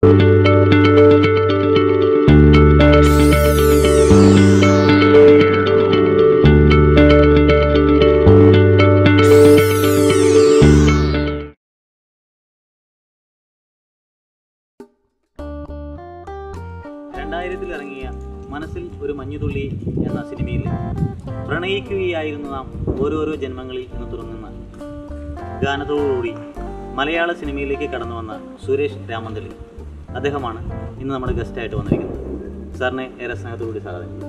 രണ്ടായിരത്തിൽ ഇറങ്ങിയ മനസ്സിൽ ഒരു മഞ്ഞുതുള്ളി എന്ന സിനിമയിൽ പ്രണയിക്കുകയായിരുന്നു നാം ഓരോരോ ജന്മങ്ങളിൽ എന്ന് തുടങ്ങുന്ന ഗാനത്തോടുകൂടി മലയാള സിനിമയിലേക്ക് കടന്നു വന്ന സുരേഷ് രാമന്തളി അദ്ദേഹമാണ് ഇന്ന് നമ്മുടെ ഗസ്റ്റായിട്ട് വന്നിരിക്കുന്നത് സാറിനെ ഏറെ സ്നേഹത്തോടുകൂടി സ്വാഗതം ചെയ്യുന്നു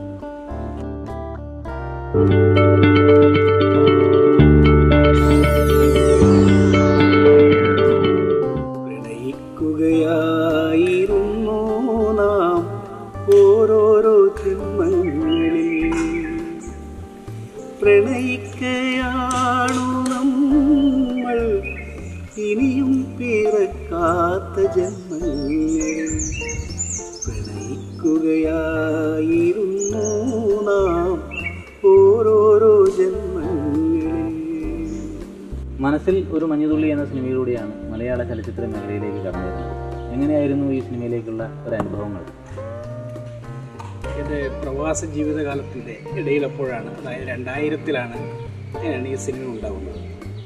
പ്രണയിക്കുകയായിരുന്നു നാം ഓരോരോ ജന്മങ്ങളിൽ പ്രണയിക്കയാണു നമ്മൾ ഇനിയും പിറക്കാത്ത ജന്മങ്ങളിൽ പ്രണയിക്കുകയായിരുന്നു നാം ഓരോരോ ജന്മങ്ങളിൽ മനസ്സിൽ ഒരു മഞ്ഞുതുള്ളി എന്ന സിനിമയിലൂടെയാണ് മലയാള ചലച്ചിത്ര മേഖലയിലേക്ക് കടന്നു വരുന്നത് എങ്ങനെയായിരുന്നു ഈ സിനിമയിലേക്കുള്ള ഒരു അനുഭവങ്ങൾ എൻ്റെ പ്രവാസ ജീവിതകാലത്തിൻ്റെ ഇടയിലപ്പോഴാണ് അതായത് രണ്ടായിരത്തിലാണ് ആണ് ഈ സിനിമ ഉണ്ടാകുന്നത്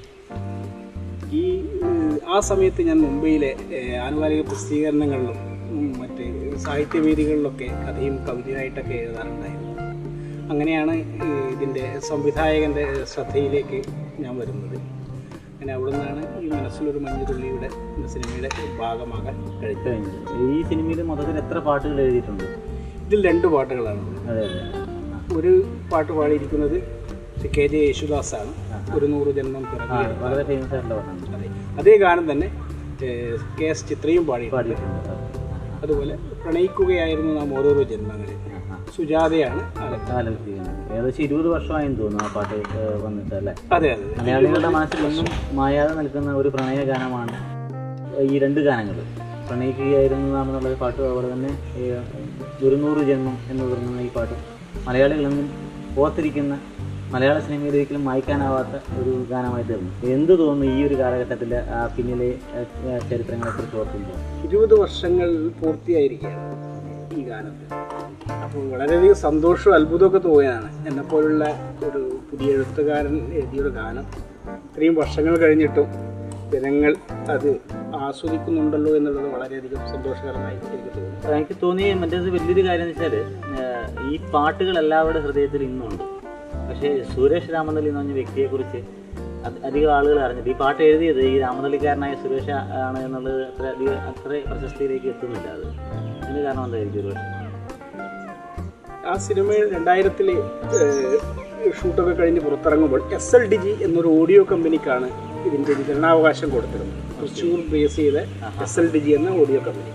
ഈ ഏഹ്, ആ സമയത്ത് ഞാൻ മുംബൈയിലെ ഏഹ്, ആനുകാലിക പ്രസിദ്ധീകരണങ്ങളിലും ഉം, മറ്റ് സാഹിത്യവേദികളിലൊക്കെ കഥയും കവിതയായിട്ടൊക്കെ എഴുതാറുണ്ടായിരുന്നു അങ്ങനെയാണ് ഈ ഇതിൻ്റെ സംവിധായകൻ്റെ ശ്രദ്ധയിലേക്ക് ഞാൻ വരുന്നത് അങ്ങനെ അവിടെ നിന്നാണ് ഈ മനസ്സിലൊരു മഞ്ഞുതുള്ളിയുടെ എന്ന സിനിമയുടെ ഭാഗമാകാൻ കഴിഞ്ഞത് കഴിഞ്ഞത് ഈ സിനിമയിൽ മൊത്തത്തിൽ എത്ര പാട്ടുകൾ എഴുതിയിട്ടുണ്ട് ഇതിൽ രണ്ട് പാട്ടുകളാണുള്ളത് അതെ അതെ ഒരു പാട്ട് പാടിയിരിക്കുന്നത് ശ്രീ കെ ജെ യേശുദാസാണ് ഒരു നൂറ് ജന്മം ആ പിറകെ വളരെ ഫേമസ് ആയിട്ടുള്ള പാട്ടാണ് അതെ അതേ ഗാനം തന്നെ ഏഹ്, കെ എസ് ചിത്രയും പാടിയിട്ടുണ്ട് പാടിയിട്ടുണ്ട് അതുപോലെ പ്രണയിക്കുകയായിരുന്നു നാം ഓരോരോ ജന്മങ്ങളിൽ സുജാതയാണ് ആലപിച്ചത്. ആലോചിക്കുന്നത് ഏകദേശം ഇരുപത് വർഷമായെന്ന് തോന്നുന്നു ആ പാട്ട് ഏഹ്, വന്നിട്ട് അല്ലേ അതെ അതെ മലയാളികളുടെ മനസ്സിൽ എന്നും മായാതെ നിൽക്കുന്ന ഒരു പ്രണയ ഗാനമാണ് ഈ രണ്ട് ഗാനങ്ങൾ പ്രണയിക്കുകയായിരുന്നു നാം എന്നുള്ള പാട്ട് അതുപോലെ തന്നെ ഈ ഒരു നൂറ് ജന്മം എന്ന് പറയുന്ന ഈ പാട്ട് മലയാളികളെന്നും ഓർത്തിരിക്കുന്ന മലയാള സിനിമയിൽ ഒരിക്കലും മായ്ക്കാനാവാത്ത ഒരു ഗാനമായി തീർന്നു എന്ത് തോന്നുന്നു ഈ ഒരു കാലഘട്ടത്തിൽ ആ പിന്നിലെ ഏഹ്, ചരിത്രങ്ങളെക്കുറിച്ച് ഓർക്കുമ്പോൾ ഇരുപത് വർഷങ്ങൾ പൂർത്തിയായിരിക്കുകയാണ് ഈ ഗാനത്തിൽ അപ്പോൾ വളരെയധികം സന്തോഷവും അത്ഭുതമൊക്കെ തോന്നിയതാണ് എന്നെപ്പോലുള്ള ഒരു പുതിയ എഴുത്തുകാരൻ എഴുതിയൊരു ഗാനം ഇത്രയും വർഷങ്ങൾ കഴിഞ്ഞിട്ടും ജനങ്ങൾ അത് ആസ്വദിക്കുന്നുണ്ടല്ലോ എന്നുള്ളത് വളരെയധികം സന്തോഷകരമായി എനിക്ക് തോന്നി എനിക്ക് തോന്നിയ മറ്റേത് വലിയൊരു കാര്യം എന്ന് വെച്ചാൽ ഈ പാട്ടുകൾ എല്ലാവരുടെ ഹൃദയത്തിൽ ഇന്നുണ്ട് പക്ഷേ സുരേഷ് രാമനല്ലി എന്ന് പറഞ്ഞ വ്യക്തിയെക്കുറിച്ച് അത് അധികം ആളുകൾ അറിഞ്ഞിട്ട് ഈ പാട്ട് എഴുതിയത് ഈ രാമനല്ലിക്കാരനായ സുരേഷ് ആണ് എന്നുള്ളത് അത്ര അധികം അത്ര പ്രശസ്തിയിലേക്ക് എത്തുന്നില്ല അത് ഇതിന് കാരണം എന്തായിരിക്കും ഒരു പക്ഷേ ആ സിനിമ രണ്ടായിരത്തിൽ ഷൂട്ടൊക്കെ കഴിഞ്ഞ് പുറത്തിറങ്ങുമ്പോൾ എസ് എൽ ഡി ജി എന്നൊരു ഓഡിയോ കമ്പനിക്കാണ് ഇതിൻ്റെ വിതരണാവകാശം കൊടുത്തിരുന്നത് തൃശ്ശൂർ ബേസ് ചെയ്ത എസ് എൽ ഡി ജി എന്ന ഓഡിയോ കമ്പനിക്ക്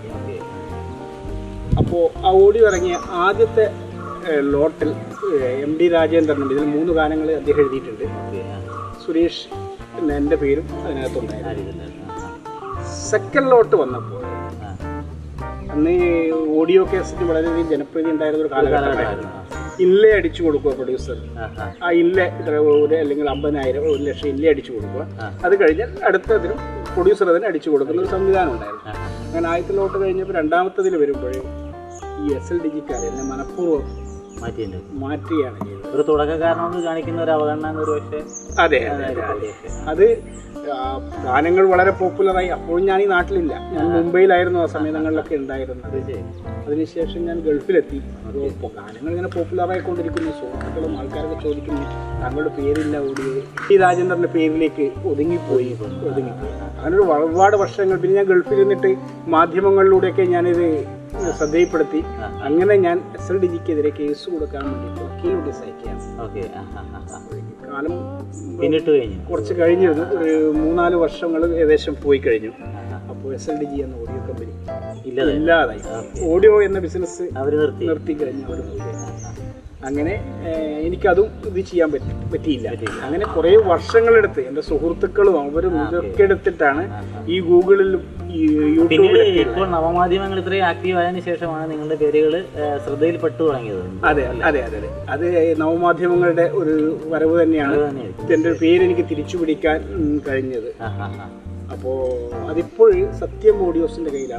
അപ്പോൾ ആ ഓഡിയോ ഇറങ്ങിയ ആദ്യത്തെ ഏഹ്, ലോട്ടിൽ എം ഡി രാജേന്ദ്രനുണ്ട് ഇതിൽ മൂന്ന് ഗാനങ്ങൾ അദ്ദേഹം എഴുതിയിട്ടുണ്ട് സുരേഷ് എന്ന എൻ്റെ പേരും അതിനകത്തുണ്ടായിരുന്നു സെക്കൻഡ് ലോട്ട് വന്നപ്പോൾ അന്ന് ഈ ഓഡിയോ കേസറ്റ് വളരെയധികം ജനപ്രീതി ഉണ്ടായിരുന്ന ഒരു കാലഘട്ടമായിരുന്നു ഇല്ലേ അടിച്ചു കൊടുക്കുക പ്രൊഡ്യൂസർ ആ ഇല്ല ഇത്ര ഒരു അല്ലെങ്കിൽ അമ്പതിനായിരം ഒരു ലക്ഷം ഇല്ല അടിച്ചു കൊടുക്കുക അത് കഴിഞ്ഞാൽ അടുത്തതിനും പ്രൊഡ്യൂസർ അതിന് അടിച്ചു കൊടുക്കുന്ന ഒരു സംവിധാനം ഉണ്ടായിരുന്നു അങ്ങനെ ആദ്യത്തെ ലോട്ട് കഴിഞ്ഞപ്പോൾ രണ്ടാമത്തതിൽ വരുമ്പോഴേ ഈ എസ് എൽ ഡിജിക്കാർ എന്നെ മനഃപൂർവ്വം മാറ്റിയിട്ടുണ്ട് മാറ്റുകയാണ് ചെയ്തത് ഒരു തുടക്കക്കാരനോട് കാണിക്കുന്ന ഒരു അവഗണന എന്നൊരു പക്ഷേ അതെ അതെ അതെ അതെ അത് ആ, ഗാനങ്ങൾ വളരെ പോപ്പുലറായി അപ്പോഴും ഞാൻ ഈ നാട്ടിലില്ല ഞാൻ മുംബൈയിലായിരുന്നു ആ സമയങ്ങളിലൊക്കെ ഉണ്ടായിരുന്നത് അതിനുശേഷം ഞാൻ ഗൾഫിലെത്തി അപ്പോൾ ഗാനങ്ങൾ ഇങ്ങനെ പോപ്പുലറായിക്കൊണ്ടിരിക്കുന്നു സുഹൃത്തുക്കളും ആൾക്കാരൊക്കെ ചോദിക്കുന്നു താങ്കളുടെ പേരില്ല ഓടിയോ ഈ രാജേന്ദ്രന്റെ പേരിലേക്ക് ഒതുങ്ങിപ്പോയി ഒതുങ്ങിപ്പോയി അങ്ങനെ ഒരു ഒരുപാട് വർഷങ്ങൾ പിന്നെ ഞാൻ ഗൾഫിൽ നിന്നിട്ട് മാധ്യമങ്ങളിലൂടെയൊക്കെ ഞാനിത് ശ്രദ്ധയിൽപ്പെടുത്തി അങ്ങനെ ഞാൻ എസ് എൽ ഡി ജിക്കെതിരെ കേസ് കൊടുക്കാൻ വേണ്ടിയിട്ട് വക്കീൽ നോട്ടീസ് അയക്കുകയാണ് ഓക്കെ കാലം പിന്നിട്ട് കഴിഞ്ഞു കുറച്ച് കഴിഞ്ഞിരുന്നു ഒരു മൂന്നാല് വർഷങ്ങൾ ഏകദേശം പോയി കഴിഞ്ഞു അപ്പോൾ എസ് എൽ ഡി ജി എന്ന ഓഡിയോ കമ്പനി ഇല്ലതെ ഇല്ലാതായി ഓഡിയോ എന്ന ബിസിനസ് അവർ നിർത്തി നിർത്തി കഴിഞ്ഞു അവർ നിർത്തി. അങ്ങനെ ഏഹ്, എനിക്കതും ഇത് ചെയ്യാൻ പറ്റി പറ്റിയില്ല അങ്ങനെ കുറേ വർഷങ്ങളെടുത്ത് എൻ്റെ സുഹൃത്തുക്കളും അവരും ഇതൊക്കെ എടുത്തിട്ടാണ് ഈ ഗൂഗിളിലും ഈ പിന്നീട് യൂട്യൂബിലൊക്കെ ഇപ്പോൾ നവമാധ്യമങ്ങൾ ഇത്രയും ആക്റ്റീവ് ആയതിനു ശേഷമാണ് നിങ്ങളുടെ പേരുകൾ ശ്രദ്ധയിൽപ്പെട്ടു തുടങ്ങിയത് അതെ അതെ അതെ അതെ അത് നവമാധ്യമങ്ങളുടെ ഒരു വരവ് തന്നെയാണ് അത് തന്നെയായിരിക്കും. എൻ്റെ ഒരു പേര് എനിക്ക് തിരിച്ചു പിടിക്കാൻ ഉം, കഴിഞ്ഞത് ആ, ആ, ആ. അപ്പോൾ അതിപ്പോൾ സത്യം ഓഡിയോസിൻ്റെ കയ്യിലാണ് ഉള്ളത്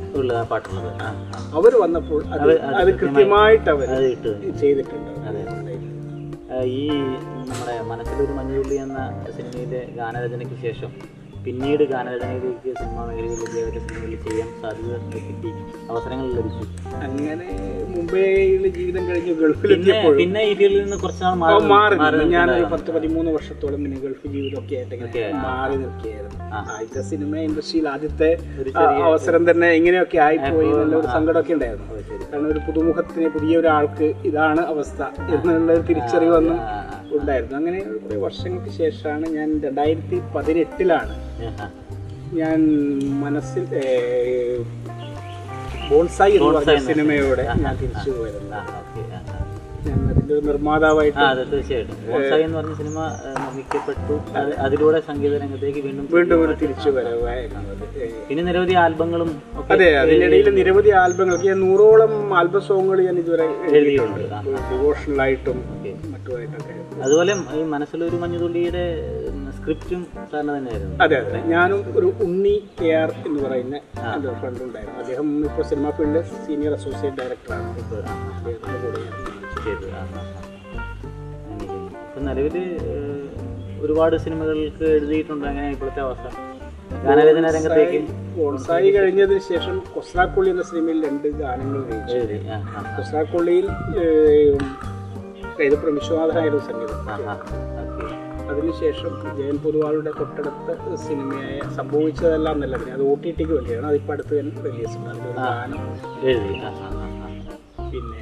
ഉള്ള ആ പാട്ടുള്ളത് ആ ആ. അവർ വന്നപ്പോൾ അത് അത് കൃത്യമായിട്ട് അവർ അത് ഇട്ട് ചെയ്തിട്ടുണ്ട് അതെ ആ, ഈ നമ്മുടെ മനസ്സിലൊരു മഞ്ഞുള്ളി എന്ന സിനിമയിലെ ഗാനരചനയ്ക്ക് ശേഷം പിന്നീട് ഗാനരചനയിലേക്ക് സിനിമാ മേഖലയിലേക്ക് അവരുടെ സിനിമകളിൽ ചെയ്യാൻ സാധ്യത കിട്ടി അവസരങ്ങൾ ലഭിച്ചു അങ്ങനെ മുംബൈയിൽ ജീവിതം കഴിഞ്ഞ് പിന്നെ ഗൾഫിലെത്തിയപ്പോൾ പിന്നെ ഈ ഫീൽഡിൽ നിന്ന് കുറച്ച് നാൾ ആ, മാറി മാറി നിന്നു. ഞാനൊരു പത്ത് പതിമൂന്ന് വർഷത്തോളം പിന്നെ ഗൾഫ് ജീവിതമൊക്കെ ആയിട്ട് ഇങ്ങനെ മാറി നിൽക്കുകയായിരുന്നു ആ. ആദ്യത്തെ സിനിമ ഇൻഡസ്ട്രിയിൽ ആദ്യത്തെ ആ, അവസരം തന്നെ ഇങ്ങനെയൊക്കെ ആയിപ്പോയി എന്നുള്ള ഒരു സങ്കടമൊക്കെ ഉണ്ടായിരുന്നു ഓ, ശരി കാരണം ഒരു പുതുമുഖത്തിന് പുതിയ ഒരാൾക്ക് ഇതാണ് അവസ്ഥ എന്നുള്ള ഒരു തിരിച്ചറിവൊന്നും ആ, ആ. ഉണ്ടായിരുന്നു അങ്ങനെ കുറേ വർഷങ്ങൾക്ക് ശേഷമാണ് ഞാൻ രണ്ടായിരത്തി പതിനെട്ടിലാണ് ആ, ആ. ഞാൻ മനസ്സിൽ ഏ, ബോൺസായി എന്ന് പറഞ്ഞ സിനിമയോടെ ഞാൻ തിരിച്ചു പോയിരുന്നു ആ, ഓക്കേ, ആ, ആ. ഞാൻ അതിന്റെ ഒരു നിർമ്മാതാവായിട്ട് ആ അതെ തീർച്ചയായിട്ടും ബോൺസായി എന്ന് പറഞ്ഞ സിനിമ ആ, നിർമ്മിക്കപ്പെട്ടു അത് അതിലൂടെ സംഗീത രംഗത്തേക്ക് വീണ്ടും വീണ്ടും ഒരു തിരിച്ചു വരവായിരുന്നു അത്. ഏ, പിന്നെ നിരവധി ആൽബങ്ങളും ഒക്കെ അതെ അതിനിടയിൽ നിരവധി ആൽബങ്ങൾക്ക് ഞാൻ നൂറോളം ആൽബം സോങ്ങുകൾ ഞാൻ ഇതുവരെ എഴുതിയിട്ടുണ്ട് ആ, ഡിവോഷണൽ ആയിട്ടും ഓക്കേ. മറ്റുമായിട്ടൊക്കെ അതുപോലെ ഈ മനസ്സിലൊരു മഞ്ഞുതുള്ളിയുടെ സ്ക്രിപ്റ്റും സാറിന് തന്നെയായിരുന്നു അതെ അതെ ഞാനും ഒരു ഉണ്ണി കെ ആർ എന്ന് പറയുന്ന എൻ്റെ ഒരു ഫ്രണ്ട് ഉണ്ടായിരുന്നു അദ്ദേഹം ഇപ്പോൾ സിനിമാ ഫീൽഡിലെ സീനിയർ അസോസിയേറ്റ് ഡയറക്ടറാണ് ഇപ്പോൾ ആ, ആ, അദ്ദേഹത്തിൻ്റെ കൂടെ ഞാൻ ചെയ്തു ആ, ആ, ആ. അങ്ങനെ ചെയ്യുന്നു. ഇപ്പം നിലവിൽ ഒരുപാട് സിനിമകൾക്ക് എഴുതിയിട്ടുണ്ട് അങ്ങനെ ഇപ്പോഴത്തെ അവസ്ഥ ഗാനരചന രംഗത്തേക്ക് ബോൺസായി കഴിഞ്ഞതിന് ശേഷം കൊസ്രാക്കൊള്ളി എന്ന സിനിമയിൽ രണ്ട് ഗാനങ്ങൾ രചിച്ചു എഴുതി ആ ആ കൊസ്രാക്കൊള്ളിയിൽ കൈതപ്പുറം വിശ്വനാഥനായിരുന്നു സംഗീതം ആ ആ ഓക്കെ അതിനുശേഷം ജയൻ പൊതുവാളുടെ തൊട്ടടുത്ത സിനിമയായ സംഭവിച്ചതെല്ലാം നല്ലതിന് അത് ഒ ടി ടിക്ക് വേണ്ടിയാണ് അതിപ്പോൾ അടുത്ത് തന്നെ റിലീസ് ഉണ്ട് അതിൻ്റെ ഒരു ഗാനം എഴുതി ആ ആ ആ ആ പിന്നെ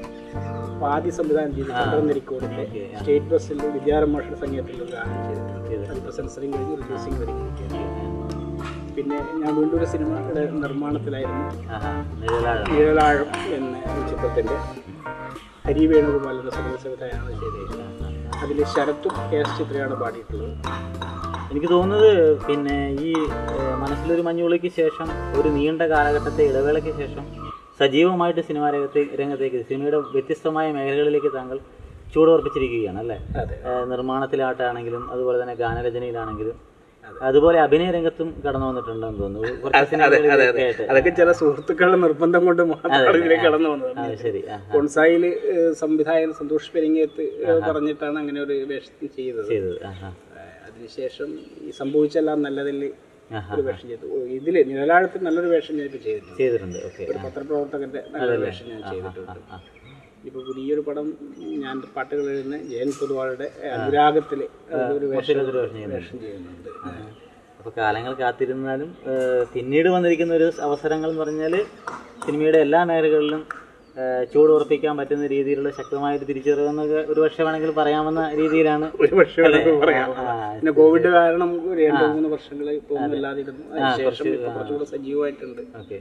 പാതി സംവിധാനം ചെയ്ത് ചന്ദ്രനിരിക്കോടിൻ്റെ സ്റ്റേറ്റ് ബസ്സിൽ വിദ്യാരം മാഷ സംഗീതത്തിൽ ഒരു ഗാനം ചെയ്തിട്ടുണ്ട് അതിപ്പോൾ സെൻസറിങ് കഴിഞ്ഞ് റിലീസിങ് വരികയാണ് പിന്നെ ഞാൻ വീണ്ടും ഒരു സിനിമയുടെ നിർമ്മാണത്തിലായിരുന്നു ആ ആ നിഴലാഴം നിഴലാഴം എന്ന ഒരു ചിത്രത്തിൻ്റെ ഹരി വേണുഗോപാലിൻ്റെ സംഗീത സംവിധാനമാണ് ചെയ്തത് അതിൽ ശരത്തും കെ എസ് ചിത്രയാണ് പാടിയിട്ടുള്ളത് എനിക്ക് തോന്നുന്നത് പിന്നെ ഈ ഏഹ്, മനസ്സിലൊരു മഞ്ഞുളിക്ക് ശേഷം ഒരു നീണ്ട കാലഘട്ടത്തെ ഇടവേളയ്ക്ക് ശേഷം സജീവമായിട്ട് സിനിമാ രംഗത്തെ രംഗത്തേക്ക് സിനിമയുടെ വ്യത്യസ്തമായ മേഖലകളിലേക്ക് താങ്കൾ ചൂടുറപ്പിച്ചിരിക്കുകയാണ് അല്ലേ അതെ ഏഹ്, നിർമ്മാണത്തിലാട്ടാണെങ്കിലും അതുപോലെ തന്നെ ഗാനരചനയിലാണെങ്കിലും അതുപോലെ അഭിനയ രംഗത്തും കടന്നു വന്നിട്ടുണ്ടെന്ന് തോന്നുന്നു കുറച്ച് സിനിമകളിലൊക്കെ ആയിട്ട് അതൊക്കെ ചില സുഹൃത്തുക്കളുടെ നിർബന്ധം കൊണ്ട് മാത്രമാണ് ഇതിലേക്ക് കടന്നു വന്നത് ആ, ശരി ആ കൊൺസായിൽ സംവിധായകൻ സന്തോഷ് പെരിങ്ങേത്ത് ഏഹ്, പറഞ്ഞിട്ടാണ് അങ്ങനെ ഒരു വേഷത്തിൽ ചെയ്തത് ചെയ്തത് ആ ആ ഏഹ്, അതിനുശേഷം ഈ സംഭവിച്ചെല്ലാം നല്ലതിൽ ആഹാ. ഒരു വേഷം ചെയ്തു ഓ, ഇതില് നിഴലാഴത്തിൽ നല്ലൊരു വേഷം ഞാൻ ഇപ്പോൾ ചെയ്തിട്ടുണ്ട് ചെയ്തിട്ടുണ്ട് ഓക്കെ ഒരു പത്രപ്രവർത്തകന്റെ നല്ലൊരു വേഷം ഞാൻ ചെയ്തിട്ടുണ്ട് ആ ഇപ്പോൾ പുതിയൊരു പടം ഞാൻ പാട്ടുകൾ എഴുതുന്ന ജയൻ പൊതുവാളുടെ അനുരാഗത്തിൽ ഒരു വേഷം ഒരു വേഷം ചെയ്യുന്നുണ്ട്. വേഷം ചെയ്യുന്നുണ്ട് അപ്പോൾ കാലങ്ങൾ കാത്തിരുന്നാലും ഏഹ്, പിന്നീട് വന്നിരിക്കുന്ന ഒരു അവസരങ്ങൾ എന്ന് പറഞ്ഞാൽ സിനിമയുടെ എല്ലാ മേഖലകളിലും ഏഹ്, ചൂട് ഉറപ്പിക്കാൻ പറ്റുന്ന രീതിയിലുള്ള ശക്തമായ ഒരു തിരിച്ചറിവെന്നൊക്കെ ഒരു പക്ഷേ വേണമെങ്കിൽ പറയാവുന്ന രീതിയിലാണ് ഒരു പക്ഷേ നമുക്ക് പറയാം ആ, പിന്നെ കോവിഡ് കാരണം ഒരു രണ്ട് മൂന്ന് വർഷങ്ങൾ ഇപ്പോൾ ഒന്നും ഇല്ലാതിരുന്നു അതിനുശേഷം ഇപ്പോൾ കുറച്ചുകൂടെ സജീവമായിട്ടുണ്ട് ഓക്കെ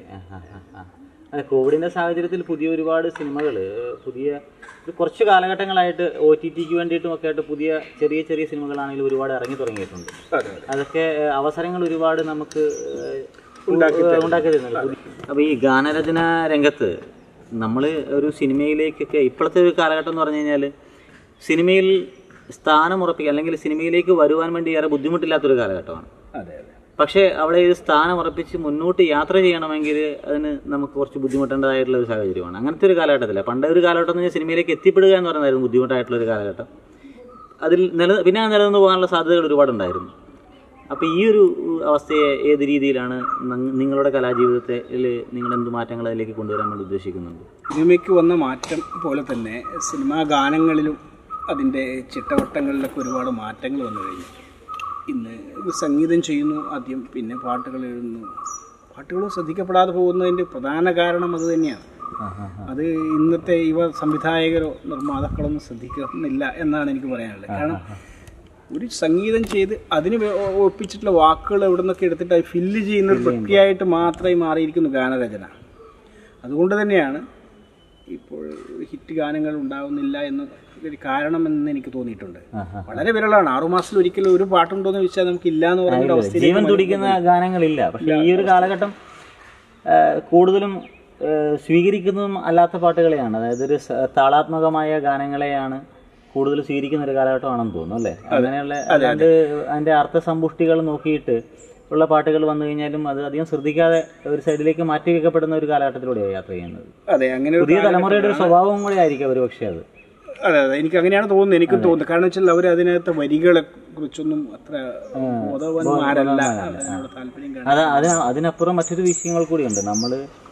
അതെ കോവിഡിൻ്റെ സാഹചര്യത്തിൽ പുതിയ ഒരുപാട് സിനിമകൾ പുതിയ ഒരു കുറച്ച് കാലഘട്ടങ്ങളായിട്ട് ഒ ടി ടിക്ക് വേണ്ടിയിട്ടും ഒക്കെ ആയിട്ട് പുതിയ ചെറിയ ചെറിയ സിനിമകളാണെങ്കിലും ഒരുപാട് ഇറങ്ങി തുടങ്ങിയിട്ടുണ്ട് അതെ അതെ അതൊക്കെ ഏഹ്, അവസരങ്ങൾ ഒരുപാട് നമുക്ക് ഏഹ്, ഏഹ്, ഉണ്ടാക്കി തരുന്നുണ്ട് അപ്പോൾ ഈ ഗാനരചന രംഗത്ത് നമ്മൾ ഒരു സിനിമയിലേക്കൊക്കെ ഇപ്പോഴത്തെ ഒരു കാലഘട്ടം എന്ന് പറഞ്ഞു കഴിഞ്ഞാൽ സിനിമയിൽ സ്ഥാനം ഉറപ്പിക്കുക അല്ലെങ്കിൽ സിനിമയിലേക്ക് വരുവാൻ വേണ്ടി ഏറെ ബുദ്ധിമുട്ടില്ലാത്തൊരു കാലഘട്ടമാണ് അതെ അതെ പക്ഷേ അവിടെ ഒരു സ്ഥാനം ഉറപ്പിച്ച് മുന്നോട്ട് യാത്ര ചെയ്യണമെങ്കിൽ അതിന് നമുക്ക് കുറച്ച് ബുദ്ധിമുട്ടേണ്ടതായിട്ടുള്ള ഒരു സാഹചര്യമാണ് അങ്ങനത്തെ ഒരു കാലഘട്ടത്തില്ല പണ്ട് ഒരു കാലഘട്ടം എന്ന് പറഞ്ഞാൽ സിനിമയിലേക്ക് എത്തിപ്പെടുക എന്ന് പറയുന്നതായിരുന്നു ബുദ്ധിമുട്ടായിട്ടുള്ള ഒരു കാലഘട്ടം അതിൽ നില പിന്നെ ആ നിലനിന്ന് പോകാനുള്ള സാധ്യതകൾ ഒരുപാടുണ്ടായിരുന്നു അപ്പോൾ ഈ ഒരു അവസ്ഥയെ ഏത് രീതിയിലാണ് നങ്- നിങ്ങളുടെ കലാജീവിതത്തിൽ നിങ്ങൾ എന്ത് മാറ്റങ്ങൾ അതിലേക്ക് കൊണ്ടുവരാൻ വേണ്ടി ഉദ്ദേശിക്കുന്നുണ്ട് സിനിമയ്ക്ക് വന്ന മാറ്റം പോലെ തന്നെ സിനിമാ ഗാനങ്ങളിലും അതിൻ്റെ ചിട്ടവട്ടങ്ങളിലൊക്കെ ഒരുപാട് മാറ്റങ്ങൾ വന്നു കഴിഞ്ഞു ഇന്ന് സംഗീതം ചെയ്യുന്നു ആദ്യം പിന്നെ പാട്ടുകൾ എഴുതുന്നു പാട്ടുകൾ ശ്രദ്ധിക്കപ്പെടാതെ പോകുന്നതിൻ്റെ പ്രധാന കാരണം അത് തന്നെയാണ് അത് ഇന്നത്തെ യുവ സംവിധായകരോ നിർമ്മാതാക്കളൊന്നും ശ്രദ്ധിക്കുന്നില്ല എന്നാണ് എനിക്ക് പറയാനുള്ളത് കാരണം ഒരു സംഗീതം ചെയ്ത് അതിന് വേ- ഒപ്പിച്ചിട്ടുള്ള വാക്കുകൾ എവിടെ നിന്നൊക്കെ എടുത്തിട്ട് അത് ഫില്ല് ചെയ്യുന്ന ഒരു പ്രക്രിയയായിട്ട് മാത്രമായി മാറിയിരിക്കുന്നു ഗാനരചന അതുകൊണ്ട് തന്നെയാണ് ഇപ്പോൾ ഹിറ്റ് ഗാനങ്ങൾ ഉണ്ടാവുന്നില്ല എന്ന് ഒരു കാരണമെന്ന് എനിക്ക് തോന്നിയിട്ടുണ്ട് വളരെ വിരളാണ് ആറുമാസത്തിൽ ഒരിക്കലും ഒരു പാട്ടുണ്ടോ എന്ന് ചോദിച്ചാൽ നമുക്ക് ഇല്ല എന്ന് പറയുന്ന അവസ്ഥ ജീവൻ തുടിക്കുന്ന ഗാനങ്ങളില്ല പക്ഷേ ഈ ഒരു കാലഘട്ടം ആ, കൂടുതലും ആ, സ്വീകരിക്കുന്നതും അല്ലാത്ത പാട്ടുകളെയാണ് അതായത് ഒരു സ- താളാത്മകമായ ഗാനങ്ങളെയാണ് കൂടുതൽ സ്വീകരിക്കുന്ന ഒരു കാലഘട്ടമാണെന്ന് തോന്നുന്നു അല്ലേ അങ്ങനെയുള്ള അല്ലാണ്ട് അതിന്റെ അർത്ഥസമ്പുഷ്ടികൾ നോക്കിയിട്ട് ഉള്ള പാട്ടുകൾ വന്നു കഴിഞ്ഞാലും അത് അധികം ശ്രദ്ധിക്കാതെ ഒരു സൈഡിലേക്ക് മാറ്റി വെക്കപ്പെടുന്ന ഒരു കാലഘട്ടത്തിലൂടെയാണ് യാത്ര ചെയ്യുന്നത് അതെ അങ്ങനെ ഒരു പുതിയ തലമുറയുടെ ഒരു സ്വഭാവം കൂടെ ആയിരിക്കും ഒരു പക്ഷേ അത് അതെ അതെ എനിക്ക് അങ്ങനെയാണ് തോന്നുന്നത് എനിക്കും തോന്നുന്നത് കാരണം വെച്ചാൽ അവർ അതിനകത്ത് വരികളെ കുറിച്ചൊന്നും അത്ര ബോധവാന്മാരല്ല അതിനോട് താല്പര്യം കാണാൻ അത് അതിന് അതിനപ്പുറം മറ്റൊരു വിഷയങ്ങൾ കൂടിയുണ്ട് നമ്മൾ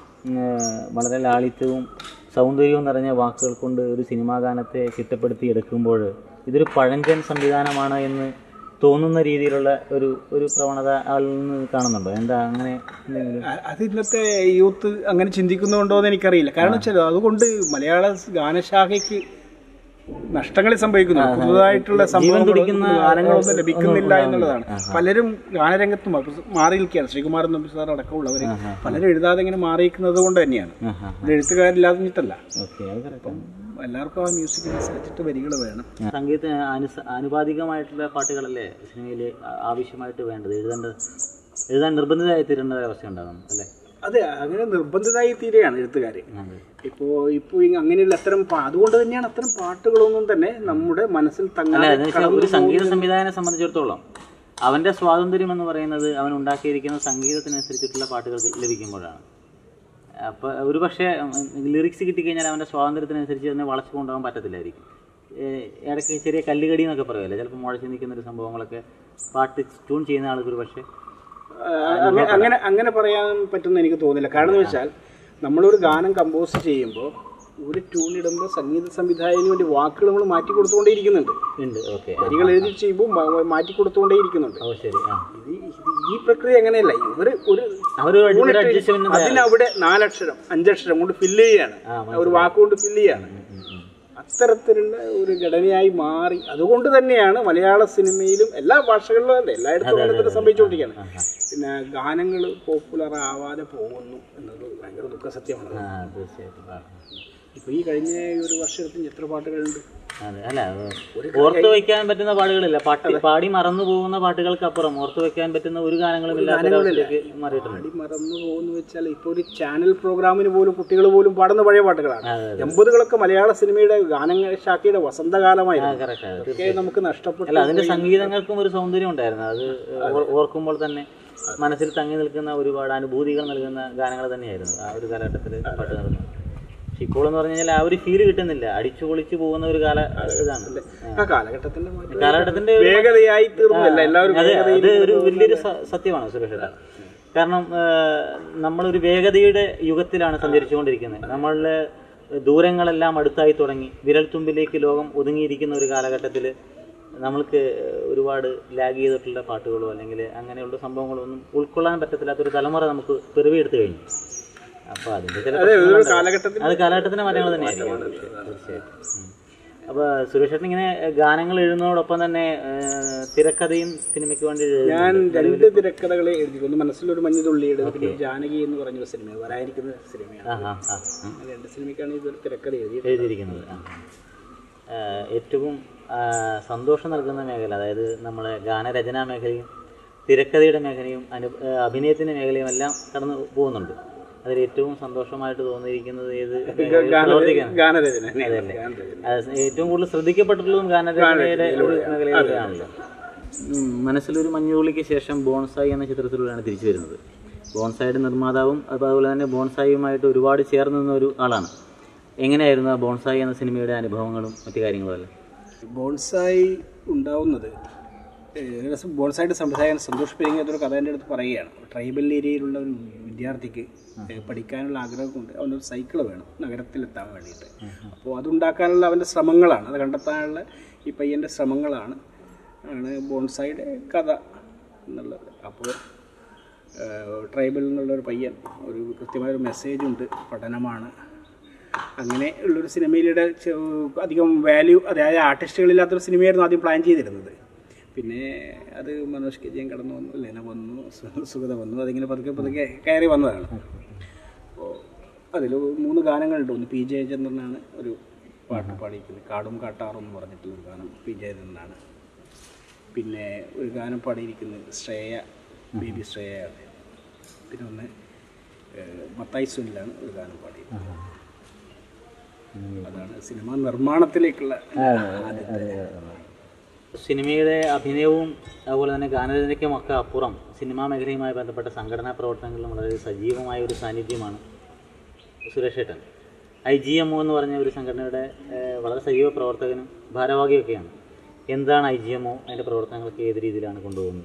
വളരെ ലാളിത്യവും സൗന്ദര്യവും നിറഞ്ഞ വാക്കുകൾ കൊണ്ട് ഒരു സിനിമാ ഗാനത്തെ ചിട്ടപ്പെടുത്തി എടുക്കുമ്പോൾ ഇതൊരു പഴഞ്ചൻ സംവിധാനമാണ് എന്ന് തോന്നുന്ന രീതിയിലുള്ള ഒരു ഒരു പ്രവണത ആളിൽ നിന്ന് കാണുന്നുണ്ടോ എന്താ അങ്ങനെ എന്തെങ്കിലും അ- അത് ഇന്നത്തെ യൂത്ത് അങ്ങനെ ചിന്തിക്കുന്നുണ്ടോ എന്ന് എനിക്കറിയില്ല കാരണം വെച്ചാൽ അതുകൊണ്ട് മലയാള ഗാനശാഖയ്ക്ക് നഷ്ടങ്ങൾ സംഭവിക്കുന്നു പുതുതായിട്ടുള്ള സംഭവങ്ങളോ തുടിക്കുന്ന ഗാനങ്ങളൊന്നും ലഭിക്കുന്നില്ല എന്നുള്ളതാണ് പലരും ഗാനരംഗത്തും അപ്പൊ മാറി നിൽക്കുകയാണ് ശ്രീകുമാരൻ നമ്പി സാർ അടക്കമുള്ളവർ പലരും എഴുതാതെ ഇങ്ങനെ മാറിയിരിക്കുന്നത് കൊണ്ട് തന്നെയാണ് ആഹാ ഒരു എഴുത്തുകാരില്ലാതിട്ടല്ല ഓക്കെ അത് കറക്റ്റാണ് എല്ലാവർക്കും ആ മ്യൂസിക്കിനനുസരിച്ചിട്ട് വരികൾ വേണം സംഗീത അനുസ ആനുപാതികമായിട്ടുള്ള പാട്ടുകളല്ലേ സിനിമയിൽ ആവശ്യമായിട്ട് വേണ്ടത് എഴുതേണ്ടത് എഴുതാൻ നിർബന്ധിതമായി തീരേണ്ട അവസ്ഥ ഉണ്ടാകും അല്ലേ അതെ അങ്ങനെ നിർബന്ധിതമായി തീരെയാണ് എഴുത്തുകാര് അതെ ഇപ്പോ ഇപ്പൊ ഈ അങ്ങനെയുള്ള അത്തരം പാ- അതുകൊണ്ട് തന്നെയാണ് അത്തരം പാട്ടുകളൊന്നും തന്നെ നമ്മുടെ മനസ്സിൽ അല്ല തങ്ങാതെ എന്ന് വെച്ചാൽ ഒരു സംഗീത സംവിധായകനെ സംബന്ധിച്ചിടത്തോളം അവന്റെ സ്വാതന്ത്ര്യം എന്ന് പറയുന്നത് അവൻ ഉണ്ടാക്കിയിരിക്കുന്ന സംഗീതത്തിനനുസരിച്ചിട്ടുള്ള പാട്ടുകൾ ലഭിക്കുമ്പോഴാണ് അപ്പൊ ഒരു പക്ഷേ ലിറിക്സ് കിട്ടിക്കഴിഞ്ഞാൽ അവന്റെ സ്വാതന്ത്ര്യത്തിനനുസരിച്ച് അതിനെ വളച്ചു കൊണ്ടുപോകാൻ പറ്റത്തില്ലായിരിക്കും ഏഹ് ഇടയ്ക്ക് ചെറിയ കല്ലുകടി എന്നൊക്കെ പറയുമല്ലോ ചിലപ്പോൾ മുഴച്ചു നിൽക്കുന്ന ഒരു സംഭവങ്ങളൊക്കെ പാട്ട് ട്യൂൺ ചെയ്യുന്ന ആൾക്ക് ഒരു പക്ഷേ ആ, അങ്ങ- അങ്ങനെ അങ്ങനെ പറയാൻ പറ്റുമെന്ന് എനിക്ക് തോന്നുന്നില്ല കാരണം എന്ന് വെച്ചാൽ നമ്മളൊരു ഗാനം കമ്പോസ് ചെയ്യുമ്പോൾ ഒരു ട്യൂൺ ഇടുമ്പോൾ സംഗീത സംവിധായകന് വേണ്ടി വാക്കുകൾ നമ്മൾ മാറ്റി കൊടുത്തുകൊണ്ടേയിരിക്കുന്നുണ്ട് ഉണ്ട് ഓക്കെ വരികൾ എഴുതി ചെയ്യുമ്പോൾ മ- മാറ്റി കൊടുത്തുകൊണ്ടേയിരിക്കുന്നുണ്ട് ഓ ശരി ആ ഇത് ഇത് ഈ പ്രക്രിയ അങ്ങനെയല്ല ഇവര് ഒരു അവർ ഒരു അഡ്ജസ്റ്റ്മെന്റ് അതിനവിടെ നാലക്ഷരം അഞ്ചക്ഷരം കൊണ്ട് ഫില്ല് ചെയ്യാണ് ഒരു വാക്കുകൊണ്ട് ഫില്ല് ചെയ്യാണ് അത്തരത്തിലുള്ള ഒരു ഘടനയായി മാറി അതുകൊണ്ട് തന്നെയാണ് മലയാള സിനിമയിലും എല്ലാ ഭാഷകളിലും അല്ല എല്ലായിടത്തും അങ്ങനെ തന്നെ സംഭവിച്ചുകൊണ്ടിരിക്കുകയാണ് പിന്നെ ഗാനങ്ങൾ പോപ്പുലർ ആവാതെ പോകുന്നു എന്നത് ഭയങ്കര ദുഃഖസത്യമാണ് ആ തീർച്ചയായിട്ടും ആ. ഇപ്പൊ ഈ കഴിഞ്ഞ ഒരു വർഷത്തിൽ എത്ര പാട്ടുകളുണ്ട് അതെ അല്ല അത് ഓർത്തു വെക്കാൻ പറ്റുന്ന പാടുകളില്ല പാട്ട് പാടി മറന്നു പോകുന്ന പാട്ടുകൾക്ക് അപ്പുറം ഓർത്തു വെക്കാൻ പറ്റുന്ന ഒരു ഗാനങ്ങളും ഇല്ലാത്ത ഒരവസ്ഥയിലേക്ക് മാറിയിട്ടുണ്ട് പാടി മറന്നു പോകുന്നു വെച്ചാൽ ഇപ്പൊ ഒരു ചാനൽ പ്രോഗ്രാമിന് പോലും കുട്ടികൾ പോലും പാടുന്ന പഴയ പാട്ടുകളാണ് അതെ, എൺപതുകളൊക്കെ മലയാള സിനിമയുടെ ഗാനങ്ങൾ ശാഖയുടെ വസന്തകാലമായിരുന്നു കറക്റ്റ് അത് ഒക്കെ നമുക്ക് നഷ്ടപ്പെട്ടു അല്ല അതിന്റെ സംഗീതങ്ങൾക്കും ഒരു സൗന്ദര്യം ഉണ്ടായിരുന്നു അത് ഓർ- ഓർക്കുമ്പോൾ തന്നെ മനസ്സിൽ തങ്ങി നിൽക്കുന്ന ഒരുപാട് അനുഭൂതികൾ നൽകുന്ന ഗാനങ്ങൾ തന്നെയായിരുന്നു ആ ഒരു കാലഘട്ടത്തിൽ പാട്ട് നടന്നത് പക്ഷെ ഇപ്പോൾ എന്ന് പറഞ്ഞു കഴിഞ്ഞാൽ ആ ഒരു ഫീല് കിട്ടുന്നില്ല അടിച്ചു പൊളിച്ചു പോകുന്ന ഒരു കാല ഇതാണ് ആ കാലഘട്ടത്തിന്റെ മാറ്റം കാലഘട്ടത്തിന്റെ ഒരു വേഗതയായി തീർന്നില്ല എല്ലാവരും അതെ അത് ഒരു വലിയൊരു സ- സത്യമാണ് സുരേഷ് ഏട്ടാ. കാരണം ആ, നമ്മളൊരു വേഗതയുടെ യുഗത്തിലാണ് സഞ്ചരിച്ചുകൊണ്ടിരിക്കുന്നത് നമ്മളുടെ ദൂരങ്ങളെല്ലാം അടുത്തായി തുടങ്ങി വിരൽത്തുമ്പിലേക്ക് ലോകം ഒതുങ്ങിയിരിക്കുന്ന ഒരു കാലഘട്ടത്തിൽ നമ്മൾക്ക് ഒരുപാട് ലാഗ് ചെയ്തിട്ടുള്ള പാട്ടുകളോ അല്ലെങ്കിൽ അങ്ങനെയുള്ള സംഭവങ്ങളോ ഒന്നും ഉൾക്കൊള്ളാൻ പറ്റത്തില്ലാത്തൊരു തലമുറ നമുക്ക് പിറവിയെടുത്ത് കഴിഞ്ഞു അപ്പോൾ അതിൻ്റെ ചില അതെ ഒരു പ്രശ്നങ്ങളുണ്ടാവും. കാലഘട്ടത്തിൽ അത് കാലഘട്ടത്തിന്റെ മാറ്റങ്ങൾ തന്നെയായിരിക്കും തീർച്ചയായിട്ടും ഉം. അപ്പൊ സുരേഷ് ചേട്ടൻ ഇങ്ങനെ ഗാനങ്ങൾ എഴുതുന്നതോടൊപ്പം തന്നെ ഏഹ്, തിരക്കഥയും സിനിമയ്ക്ക് വേണ്ടി എഴുതുന്നുണ്ട്. ഞാൻ രണ്ട് തിരക്കഥകളെ എഴുതി ഒന്ന് മനസ്സിലൊരു മഞ്ഞുതുള്ളിയുടെ പിന്നെ ജാനകി എന്ന് പറഞ്ഞൊരു സിനിമ വരാനിരിക്കുന്ന സിനിമയാണ് ആ ആ ആ ഉം. ആ രണ്ട് സിനിമയ്ക്കാണ് ഇത് തിരക്കഥ എഴുതിയത് എഴുതിയിരിക്കുന്നത് ആ. ഏഹ്, ഏറ്റവും ആ, സന്തോഷം നൽകുന്ന മേഖല അതായത് നമ്മളെ ഗാനരചനാ മേഖലയും തിരക്കഥയുടെ മേഖലയും അനു ഏഹ്, അഭിനയത്തിന്റെ മേഖലയും എല്ലാം കടന്നു പോകുന്നുണ്ട് അതിൽ ഏറ്റവും സന്തോഷമായിട്ട് തോന്നിയിരിക്കുന്നത് ഏത് മേഖലയിൽ പ്രവർത്തിക്കാനാണ് ഗാനരചന അതല്ലേ ഗാനരചന അത് ഏറ്റവും കൂടുതൽ ശ്രദ്ധിക്കപ്പെട്ടിട്ടുള്ളതും ഗാനരചനയുടെ ഒരു മേഖലയിലൂടെയാണല്ലോ ഉം, മനസ്സിലൊരു മഞ്ഞുതുള്ളിക്ക് ശേഷം ബോൺസായി എന്ന ചിത്രത്തിലൂടെയാണ് തിരിച്ചു വരുന്നത് ബോൺസായിയുടെ നിർമ്മാതാവും അതുപോലെ തന്നെ ബോൺസായിയുമായിട്ട് ഒരുപാട് ചേർന്ന് നിന്ന ഒരു ആളാണ് എങ്ങനെയായിരുന്നു ആ ബോൺസായി എന്ന സിനിമയുടെ അനുഭവങ്ങളും മറ്റു കാര്യങ്ങളും എല്ലാം ബോൺസായി ഉണ്ടാവുന്നത് ഏഹ്, ഒരു ദിവസം ബോൺസായിട്ട് സംവിധായകൻ സന്തോഷ് പെരിങ്ങി അതൊരു കഥ എൻ്റെ അടുത്ത് പറയുകയാണ് ട്രൈബൽ ഏരിയയിലുള്ള ഒരു വിദ്യാർത്ഥിക്ക് ഏഹ്, പഠിക്കാനുള്ള ആഗ്രഹം കൊണ്ട് അവനൊരു സൈക്കിൾ വേണം നഗരത്തിലെത്താൻ വേണ്ടിയിട്ട് അപ്പോൾ അതുണ്ടാക്കാനുള്ള അവൻ്റെ ശ്രമങ്ങളാണ് അത് കണ്ടെത്താനുള്ള ഈ പയ്യൻ്റെ ശ്രമങ്ങളാണ് ആണ് ബോൺസായിയുടെ കഥ എന്നുള്ളത് അപ്പോൾ ട്രൈബൽ എന്നുള്ളൊരു പയ്യൻ ഒരു കൃത്യമായൊരു മെസ്സേജ് ഉണ്ട് പഠനമാണ് അങ്ങനെ ഉള്ളൊരു സിനിമയിലൂടെ ചെ- അധികം വാല്യൂ അതായത് ആർട്ടിസ്റ്റുകളില്ലാത്തൊരു സിനിമയായിരുന്നു ആദ്യം പ്ലാൻ ചെയ്തിരുന്നത് പിന്നെ അത് മനോജ് കെ ജയൻ കടന്നു വന്നു ലെന വന്നു സു- സുഗത വന്നു അതിങ്ങനെ പതുക്കെ പതുക്കെ കയറി വന്നതാണ് അപ്പോൾ അതിൽ മൂന്ന് ഗാനങ്ങളുണ്ട് ഒന്ന് പി ജയചന്ദ്രനാണ് ഒരു പാട്ട് പാടിയിരിക്കുന്നത് കാടും കാട്ടാറും എന്ന് പറഞ്ഞിട്ടുള്ളൊരു ഗാനം പി ജയചന്ദ്രനാണ് പിന്നെ ഒരു ഗാനം പാടിയിരിക്കുന്നത് ശ്രേയ ബേബി ശ്രേയയാണ് പിന്നെ ഒന്ന് ഏഹ്, മത്തായി സുനിലാണ് ഒരു ഗാനം പാടിയിരിക്കുന്നത് അതാണ് സിനിമ നിർമ്മാണത്തിലേക്കുള്ള സിനിമയുടെ അഭിനയവും അതുപോലെ തന്നെ ഗാനരചനയ്ക്കും ഒക്കെ അപ്പുറം സിനിമാ മേഖലയുമായി ബന്ധപ്പെട്ട സംഘടനാ പ്രവർത്തനങ്ങളിലും വളരെ സജീവമായ ഒരു സാന്നിധ്യമാണ് സുരേഷ് ഏട്ടൻ ഐ ജി എം ഒ എന്ന് പറഞ്ഞ ഒരു സംഘടനയുടെ ഏഹ്, വളരെ സജീവ പ്രവർത്തകനും ഭാരവാഹിയൊക്കെയാണ് എന്താണ് ഐ ജി എം ഒ അതിൻ്റെ പ്രവർത്തനങ്ങളൊക്കെ ഏത് രീതിയിലാണ് കൊണ്ടുപോകുന്നത്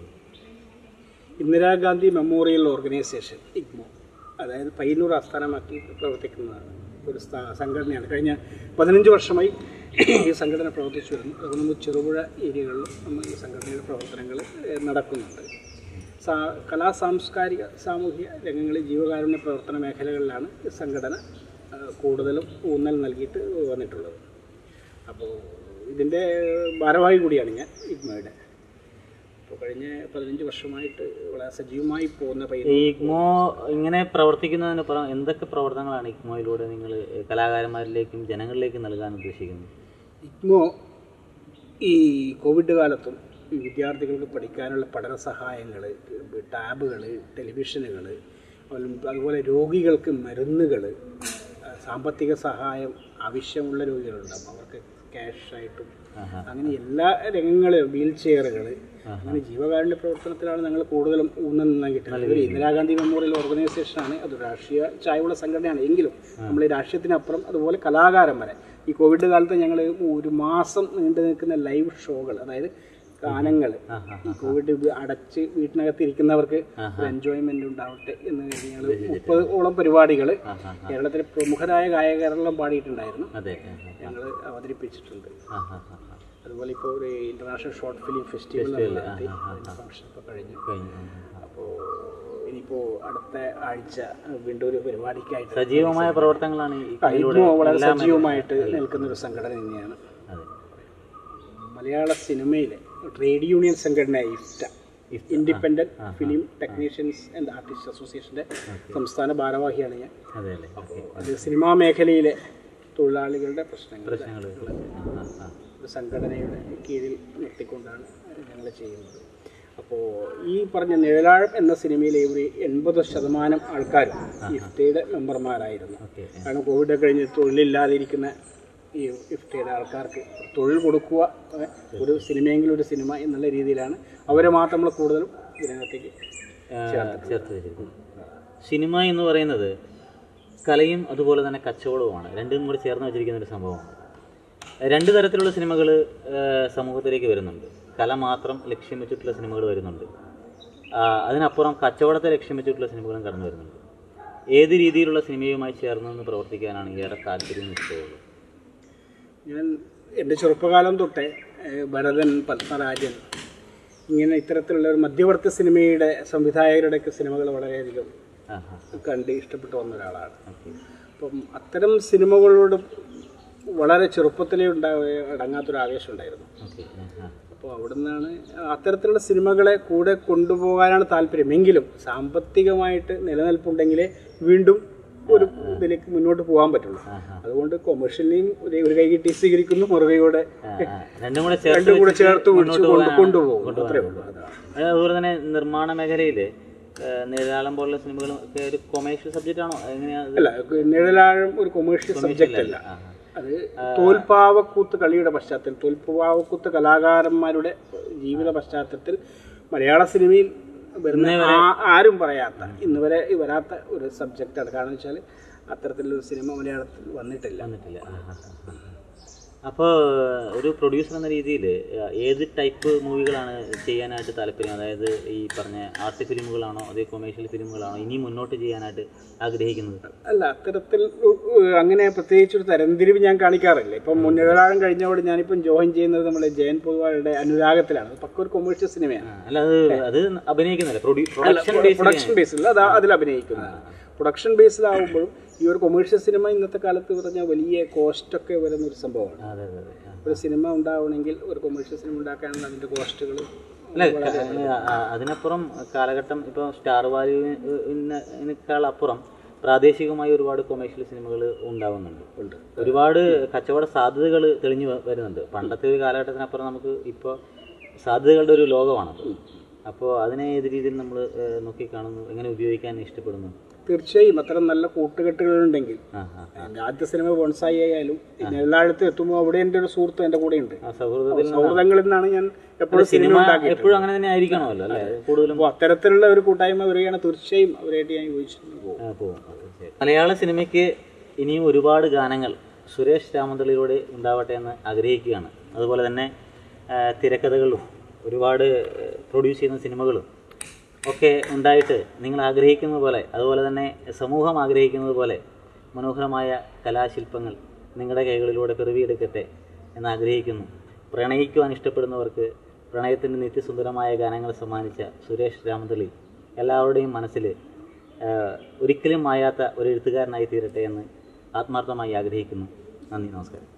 ഇന്ദിരാഗാന്ധി മെമ്മോറിയൽ ഓർഗനൈസേഷൻ ഇഗ്മോ അതായത് പയ്യന്നൂർ ആസ്ഥാനമാക്കി പ്രവർത്തിക്കുന്നതാണ് ഒരു സ്ഥാ- സംഘടനയാണ് കഴിഞ്ഞ പതിനഞ്ച് വർഷമായി ഈ സംഘടന പ്രവർത്തിച്ചു വരുന്നു അതുകൊണ്ട് നമുക്ക് ചെറുപുഴ ഏരിയകളിലും നമ്മൾ ഈ സംഘടനയുടെ പ്രവർത്തനങ്ങൾ ഏഹ്, നടക്കുന്നുണ്ട് സാ കലാ സാംസ്കാരിക സാമൂഹിക രംഗങ്ങളിൽ ജീവകാരുണ്യ പ്രവർത്തന മേഖലകളിലാണ് ഈ സംഘടന ആ, കൂടുതലും ഊന്നൽ നൽകിയിട്ട് വന്നിട്ടുള്ളത് അപ്പോൾ ഇതിൻ്റെ ഭാരവാഹി കൂടിയാണ് ഞാൻ ഇഗ്മയുടെ അപ്പോൾ കഴിഞ്ഞ പതിനഞ്ച് വർഷമായിട്ട് വളരെ സജീവമായി പോകുന്ന പയ്യൻ ഈ ഇഗ്മോ ഇങ്ങനെ പ്രവർത്തിക്കുന്നതിന് പുറം എന്തൊക്കെ പ്രവർത്തനങ്ങളാണ് ഇഗ്മോയിലൂടെ നിങ്ങൾ കലാകാരന്മാരിലേക്കും ജനങ്ങളിലേക്കും നൽകാൻ ഉദ്ദേശിക്കുന്നത് ഇഗ്മോ ഈ കോവിഡ് കാലത്തും ഈ വിദ്യാർത്ഥികൾക്ക് പഠിക്കാനുള്ള പഠന സഹായങ്ങൾ ടാബുകൾ ടെലിവിഷനുകൾ അതുപോലെ രോഗികൾക്ക് മരുന്നുകൾ സാമ്പത്തിക സഹായം ആവശ്യമുള്ള രോഗികളുണ്ടാവും അവർക്ക് ക്യാഷായിട്ടും ആഹാ. അങ്ങനെ എല്ലാ രംഗങ്ങളിലും വീൽ ചെയറുകൾ അങ്ങനെ ജീവകാരുണ്യ പ്രവർത്തനത്തിലാണ് ഞങ്ങൾ കൂടുതലും ഊന്നൽ നൽകിയിട്ടുള്ളത് ഒരു ഇന്ദിരാഗാന്ധി മെമ്മോറിയൽ ഓർഗനൈസേഷനാണ് അത് രാഷ്ട്രീയ ചായവുള്ള സംഘടനയാണ് എങ്കിലും നമ്മൾ ഈ രാഷ്ട്രീയത്തിനപ്പുറം അതുപോലെ കലാകാരന്മാരെ ഈ കോവിഡ് കാലത്ത് ഞങ്ങൾ ഒരു മാസം നീണ്ടു നിൽക്കുന്ന ലൈവ് ഷോകൾ അതായത് ഗാനങ്ങൾ ഈ കോവിഡ് വി- അടച്ച് വീട്ടിനകത്ത് ഇരിക്കുന്നവർക്ക് ഒരു എൻജോയ്മെന്റ് ഉണ്ടാവട്ടെ എന്ന് കരുതി ഞങ്ങൾ മുപ്പത് ഓളം പരിപാടികൾ കേരളത്തിലെ പ്രമുഖരായ ഗായകരെല്ലാം പാടിയിട്ടുണ്ടായിരുന്നു അതെ ഞങ്ങൾ അവതരിപ്പിച്ചിട്ടുണ്ട് ആ ഹാ ഹാ ഹാ അതുപോലെ ഇപ്പോൾ ഒരു ഇന്റർനാഷണൽ ഷോർട്ട് ഫിലിം ഫെസ്റ്റിവൽ നടത്തി അതിന്റെ ഫംഗ്ഷൻ ഇപ്പോൾ കഴിഞ്ഞു കഴിഞ്ഞു അപ്പോൾ ഇനിയിപ്പോൾ അടുത്ത ആഴ്ച വീണ്ടും ഒരു പരിപാടിക്കായിട്ട് സജീവമായ പ്രവർത്തനങ്ങളാണ് ഈ ഇഗ്മോ വളരെ സജീവമായിട്ട് നിൽക്കുന്ന ഒരു സംഘടന തന്നെയാണ് അതെ മലയാള സിനിമയിലെ ട്രേഡ് യൂണിയൻ സംഘടന IFTA independent film technicians and artist അസോസിയേഷന്റെ സംസ്ഥാന ഭാരവാഹിയാണ് ഞാൻ അതെ അല്ലേ അപ്പോൾ അത് സിനിമാ മേഖലയിലെ തൊഴിലാളികളുടെ പ്രശ്നങ്ങൾ പ്രശ്നങ്ങൾ ഒരു സംഘടനയുടെ കീഴിൽ നിർത്തിക്കൊണ്ടാണ് ഞങ്ങൾ ചെയ്യുന്നത് അപ്പോൾ ഈ പറഞ്ഞ നിഴലാഴം എന്ന സിനിമയിലെ ഒരു എൺപത് ശതമാനം ആൾക്കാരും ഇഫ്റ്റയുടെ മെമ്പർമാരായിരുന്നു ഓക്കെ കാരണം കോവിഡ് കഴിഞ്ഞ് തൊഴിലില്ലാതിരിക്കുന്ന ഈ ഇഫ്റ്റയുടെ ആൾക്കാർക്ക് തൊഴിൽ കൊടുക്കുക ഏ, ഒരു സിനിമയെങ്കിലും ഒരു സിനിമ എന്നുള്ള രീതിയിലാണ് അവരെ മാത്രം നമ്മൾ കൂടുതലും ഇതിനകത്തേക്ക് ചേർത്ത് വെച്ചിരിക്കുന്നത് സിനിമ എന്ന് പറയുന്നത് കലയും അതുപോലെ തന്നെ കച്ചവടവുമാണ് രണ്ടും കൂടി ചേർന്ന് വെച്ചിരിക്കുന്ന ഒരു സംഭവമാണ് രണ്ട് തരത്തിലുള്ള സിനിമകൾ സമൂഹത്തിലേക്ക് വരുന്നുണ്ട് കല മാത്രം ലക്ഷ്യം വെച്ചിട്ടുള്ള സിനിമകൾ വരുന്നുണ്ട് ആ, അതിനപ്പുറം കച്ചവടത്തെ ലക്ഷ്യം വെച്ചിട്ടുള്ള സിനിമകളും കടന്നു വരുന്നുണ്ട് ഏത് രീതിയിലുള്ള സിനിമയുമായി ചേർന്ന് നിന്ന് പ്രവർത്തിക്കാനാണ് ഏറെ താല്പര്യം ഇഷ്ടമുള്ളത് ഞാൻ എൻ്റെ ചെറുപ്പകാലം തൊട്ടേ ഏഹ്, ഭരതൻ പത്മരാജൻ ഇങ്ങനെ ഇത്തരത്തിലുള്ള ഒരു മധ്യവർത്തി സിനിമയുടെ സംവിധായകരുടെയൊക്കെ സിനിമകൾ വളരെയധികം ആ ഹാ കണ്ട് ഇഷ്ടപ്പെട്ടു വന്ന ഒരാളാണ് ഓക്കെ അപ്പം അത്തരം സിനിമകളോട് വളരെ ചെറുപ്പത്തിലേ ഉണ്ടായ അടങ്ങാത്തൊരു ആവേശം ഉണ്ടായിരുന്നു ഓക്കെ ആ അപ്പോൾ അവിടുന്നാണ് അത്തരത്തിലുള്ള സിനിമകളെ കൂടെ കൊണ്ടുപോകാനാണ് താല്പര്യം എങ്കിലും സാമ്പത്തികമായിട്ട് നിലനിൽപ്പുണ്ടെങ്കിലേ വീണ്ടും ഒരു ഇതിലേക്ക് മുന്നോട്ട് പോകാൻ പറ്റുള്ളൂ അതുകൊണ്ട് കൊമേഴ്ഷ്യലിനെയും ഒരു ഒരു കൈ കിട്ടി സ്വീകരിക്കുന്നു മറുകൈയോടെ ആ, ആ. രണ്ടും കൂടെ ചേർത്ത് രണ്ടും കൂടെ വെച്ചിട്ട് ചേർത്ത് പിടിച്ച് മുന്നോട്ട് കൊണ്ട് പോകാനാണ് കൊണ്ടുപോകും അത്രേ ഉള്ളൂ അതാണ് അത് അതുപോലെ തന്നെ നിർമ്മാണ മേഖലയിൽ നിഴലാളം പോലുള്ള സിനിമകളും ഒക്കെ ഒരു കൊമേഴ്ഷ്യൽ സബ്ജക്റ്റ് ആണോ എങ്ങനെയാ അത്? അല്ല നിഴലാഴം ഒരു കൊമേഴ്ഷ്യൽ സബ്ജക്റ്റ് അല്ല ആ, അത് തോൽപ്പാവക്കൂത്ത് കളിയുടെ പശ്ചാത്തലത്തിൽ തോൽപ്പാവക്കൂത്ത് കലാകാരന്മാരുടെ ജീവിത പശ്ചാത്തലത്തിൽ മലയാള സിനിമയിൽ വരുന്ന ആ- ആരും പറയാത്ത ഇന്ന് വരെ വരാത്ത ഒരു സബ്ജക്റ്റാണ് കാരണം വെച്ചാൽ അത്തരത്തിലൊരു സിനിമ മലയാളത്തിൽ വന്നിട്ടില്ല വന്നിട്ടില്ല അപ്പോൾ ഒരു പ്രൊഡ്യൂസർ എന്ന രീതിയിൽ ഏത് ടൈപ്പ് മൂവികളാണ് ചെയ്യാനായിട്ട് താല്പര്യം അതായത് ഈ പറഞ്ഞ ആർട്ട് ഫിലിമുകളാണോ അതേ കൊമേഴ്ഷ്യൽ ഫിലിമുകളാണോ ഇനി മുന്നോട്ട് ചെയ്യാനായിട്ട് ആഗ്രഹിക്കുന്നത് അല്ല അത്തരത്തിൽ ഉ- ഉ- അങ്ങനെ പ്രത്യേകിച്ച് ഒരു തരംതിരിവ് ഞാൻ കാണിക്കാറില്ല ഇപ്പം മുന്നിഴലാഴം കഴിഞ്ഞോട് ഞാനിപ്പം ജോയിൻ ചെയ്യുന്നത് നമ്മുടെ ജയൻ പൊതുവാളുടെ അനുരാഗത്തിലാണ് അത് പക്ക ഒരു കൊമേഴ്ഷ്യൽ സിനിമയാണ് ആ, അല്ല അത് അത് അഭിനയിക്കുന്നില്ല പ്രൊഡക്ഷൻ പ്രൊഡക്ഷൻ ബേസിൽ അത് അതിൽ അഭിനയിക്കുന്നതാണ് പ്രൊഡക്ഷൻ ബേസിലാവുമ്പോഴും ഈ ഒരു കൊമേഴ്ഷ്യൽ സിനിമ ഇന്നത്തെ കാലത്ത് പറഞ്ഞാൽ വലിയ കോസ്റ്റ് ഒക്കെ വരുന്ന ഒരു സംഭവമാണ് അതെ അതെ അതെ ആ. ഒരു സിനിമ ഉണ്ടാവണമെങ്കിൽ ഒരു കൊമേഴ്ഷ്യൽ സിനിമ ഉണ്ടാക്കാനുള്ള അതിന്റെ കോസ്റ്റുകൾ അല്ല ക- ആ, അതിനപ്പുറം കാലഘട്ടം ഇപ്പോൾ സ്റ്റാർ വാല്യൂവിനേക്കാൾ അപ്പുറം പ്രാദേശികമായി ഒരുപാട് കൊമേഴ്ഷ്യൽ സിനിമകൾ ഉണ്ടാവുന്നുണ്ട് ഉണ്ട് ഒരുപാട് കച്ചവട സാധ്യതകൾ തെളിഞ്ഞു വ- വരുന്നുണ്ട് പണ്ടത്തെ ഒരു കാലഘട്ടത്തിനപ്പുറം നമുക്ക് ഇപ്പോൾ സാധ്യതകളുടെ ഒരു ലോകമാണത് അപ്പോൾ അതിനെ ഏത് രീതിയിൽ നമ്മൾ നോക്കിക്കാണുന്നു എങ്ങനെ ഉപയോഗിക്കാൻ ഇഷ്ടപ്പെടുന്നു തീർച്ചയായും അത്തരം നല്ല കൂട്ടുകെട്ടുകളുണ്ടെങ്കിൽ ആ ആ എൻ്റെ ആദ്യ സിനിമ ബോൺസായി ആയാലും പിന്നെ എല്ലായിടത്തും എത്തുമ്പോൾ അവിടെ എൻ്റെ ഒരു സുഹൃത്ത് എൻ്റെ കൂടെ ഉണ്ട് ആ സൗഹൃദത്തിൽ സൗഹൃദങ്ങളിൽ നിന്നാണ് ഞാൻ എപ്പോഴും സിനിമ സിനിമ ഉണ്ടാക്കിയിട്ടുള്ളത് എപ്പോഴും അങ്ങനെ തന്നെ ആയിരിക്കണമല്ലോ അല്ലേ കൂടുതലും അപ്പോൾ അത്തരത്തിലുള്ള ഒരു കൂട്ടായ്മ വരികയാണ് തീർച്ചയായും അവരായിട്ട് ഞാൻ യോജിച്ചു പോകും ആ, പോകും അത് ശരി. മലയാള സിനിമയ്ക്ക് ഇനിയും ഒരുപാട് ഗാനങ്ങൾ സുരേഷ് രാമന്തളിലൂടെ ഉണ്ടാവട്ടെ എന്ന് ആഗ്രഹിക്കുകയാണ് അതുപോലെ തന്നെ ആ, തിരക്കഥകളും ഒരുപാട് പ്രൊഡ്യൂസ് ചെയ്യുന്ന സിനിമകളും ഒക്കെ ഉണ്ടായിട്ട് നിങ്ങൾ ആഗ്രഹിക്കുന്നത് പോലെ അതുപോലെ തന്നെ സമൂഹം ആഗ്രഹിക്കുന്നത് പോലെ മനോഹരമായ കലാശില്പങ്ങൾ നിങ്ങളുടെ കൈകളിലൂടെ പിറവിയെടുക്കട്ടെ എന്ന് ആഗ്രഹിക്കുന്നു പ്രണയിക്കുവാൻ ഇഷ്ടപ്പെടുന്നവർക്ക് പ്രണയത്തിൻ്റെ നിത്യസുന്ദരമായ ഗാനങ്ങൾ സമ്മാനിച്ച സുരേഷ് രാമന്തളി എല്ലാവരുടെയും മനസ്സിൽ ഒരിക്കലും മായാത്ത ഒരു എഴുത്തുകാരനായി തീരട്ടെ എന്ന് ആത്മാർത്ഥമായി ആഗ്രഹിക്കുന്നു നന്ദി നമസ്കാരം